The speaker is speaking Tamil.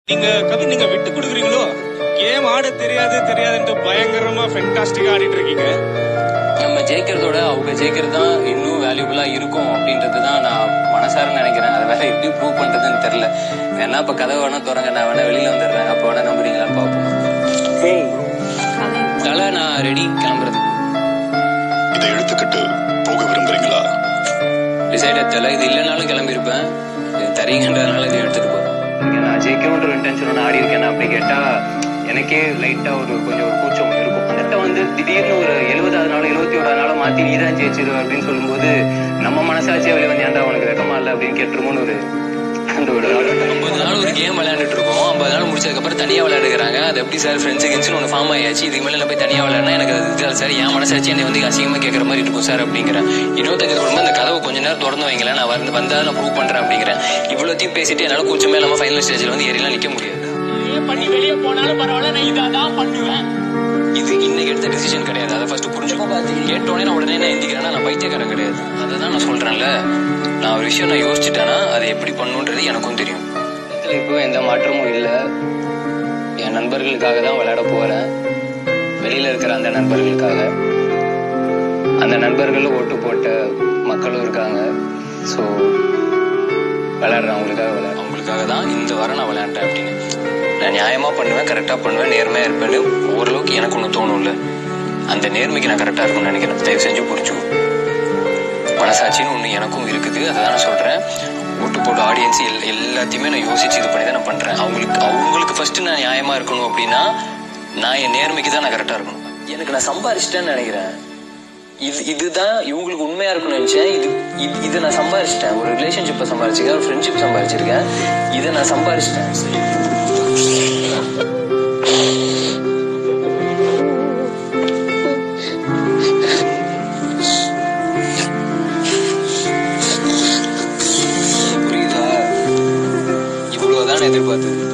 நீங்க கவி நீங்க விட்டு கொடுக்குறீங்களோ கேம் ஆட தெரியாது தெரியாதுன்ட்டு பயங்கரமா ஃபென்டாஸ்டிக்கா ஆடிட்டு இருக்கீங்க நம்ம ஜெயிக்கிறதோட அவங்க ஜெயிக்கிறது தான் இன்னும் வேல்யூபிளா இருக்கும் அப்படின்றது தான் நான் மனசார நினைக்கிறேன் அதை வேற எப்படி ப்ரூவ் பண்றதுன்னு தெரியல வேணா இப்ப கதவை வேணா திறங்க நான் வேணா வெளியில வந்துடுறேன் அப்போ வேணா நம்புறீங்களான்னு பார்ப்போம் தலை நான் ரெடி கிளம்புறதுக்கு இதை எடுத்துக்கிட்டு போக விரும்புறீங்களா டிசைடட் தலை இது இல்லைனாலும் கிளம்பியிருப்பேன் இது தரீங்கன்றதுனால இதை எடுத்துட்டு போறேன் நான் ஜெயிக்கணுன்ற இன்டென்ஷன் ஆடி இருக்கேன் அப்படி கேட்டா எனக்கே லைட்டா ஒரு கொஞ்சம் ஒரு கூச்சம் ஒண்ணு இருக்கும் அந்த வந்து திடீர்னு ஒரு எழுபதாவது நாள் எழுபத்தி ஓராவது நாள் மாத்தி நீ தான் ஜெயிச்சிரு அப்படின்னு சொல்லும்போது நம்ம மனசாட்சியே வெளியே வந்து ஏன்டா உனக்கு வெக்கமா இல்ல அப்படின்னு கேட்டுருமோன்னு ஒரு அந்த ஒரு ஐம்பது நாள் ஒரு கேம் விளையாண்டுட்டு இருக்கோம் ஐம்பது நாள் முடிச்சதுக்கு அப்புறம் தனியா விளையாடுறாங்க அது எப்படி சார் ஃப்ரெண்ட்ஸ் கிட்ஸ் ஒன்று ஃபார்ம் ஆயாச்சு இதுக்கு மேல நான் போய் தனியா விளையாடினா எனக்கு அது இது சார் என் மனசாட்சி என்னை வந்து அசிங்கமா கேட்கற மாதிரி இருக்கும் சார் அப்படிங்கிறேன் இன்னொருத்தங்க சொல்லும்போது அந்த கதவை கொஞ்ச நேரம் திறந்து வைங்களேன் நான் வந்து வந்தா நான் ப்ரூவ் பண்றேன் அப்படிங்கிறேன் இவ்வளோத்தையும் பேசிட்டு என்னால கூச்சமே இல்லாம ஃபைனல் ஸ்டேஜ்ல வந்து ஏறிலாம் நிக்க முடியாது பண்ணி வெளியே போனாலும் பரவாயில்ல நான் இதை தான் பண்ணுவேன் இது இன்னைக்கு எடுத்த டிசிஷன் கிடையாது அதை ஃபர்ஸ்ட் புரிஞ்சுக்கோ கேட்டோடனே நான் உடனே நான் எந்திக்கிறேன்னா நான் பைத்தியக்காரன் கிடையாது அதை தான் நான் சொல்றேன்ல நான் ஒரு விஷயம் நான் யோசிச்சுட்டேன்னா அதை எப்படி பண்ணுன்றது எனக்கும் தெரியும் இதுல இப்போ எந்த மாற்றமும் இல்லை என் நண்பர்களுக்காக தான் விளையாட போறேன் வெளியில இருக்கிற அந்த நண்பர்களுக்காக அந்த நண்பர்களும் ஓட்டு போட்ட மக்களும் இருக்காங்க ஸோ விளையாடுறவங்களுக்காக விளையாட அவங்களுக்காக தான் இந்த வாரம் நான் விளையாண்டேன் அப்படின்னு நான் நியாயமா பண்ணுவேன் கரெக்டா பண்ணுவேன் நேர்மையா இருப்பேன்னு ஓரளவுக்கு எனக்கு ஒன்று தோணும்ல அந்த நேர்மைக்கு நான் கரெக்டா இருக்கும்னு நினைக்கிறேன் தயவு செஞ்சு புரிஞ்சுக்கோ மனசாட்சின்னு ஒன்று எனக்கும் இருக்குது அதை தான் நான் சொல்றேன் ஓட்டு போட்ட ஆடியன்ஸ் எல்லாத்தையுமே நான் யோசிச்சு இது பண்ணி தான் நான் பண்றேன் அவங்களுக்கு அவங்களுக்கு ஃபர்ஸ்ட் நான் நியாயமா இருக்கணும் அப்படின்னா நான் என் நேர்மைக்கு தான் நான் கரெக்டா இருக்கணும் எனக்கு நான் சம்பாரிச்சிட்டேன்னு நினைக்கிறேன் இது இதுதான் இவங்களுக்கு உண்மையா இருக்கும்னு நினைச்சேன் இது இது- இதை நான் சம்பாரிச்சிட்டேன் ஒரு ரிலேஷன்ஷிப்பை சம்பாரிச்சிருக்கேன் ஒரு ஃப்ரெண்ட்ஷிப் சம்பாரிச்சிருக்கேன் இதை நான் சம்பாரிச்சிட்டேன் புரியுதா இவ்வளவுதான் எதிர்பார்த்தது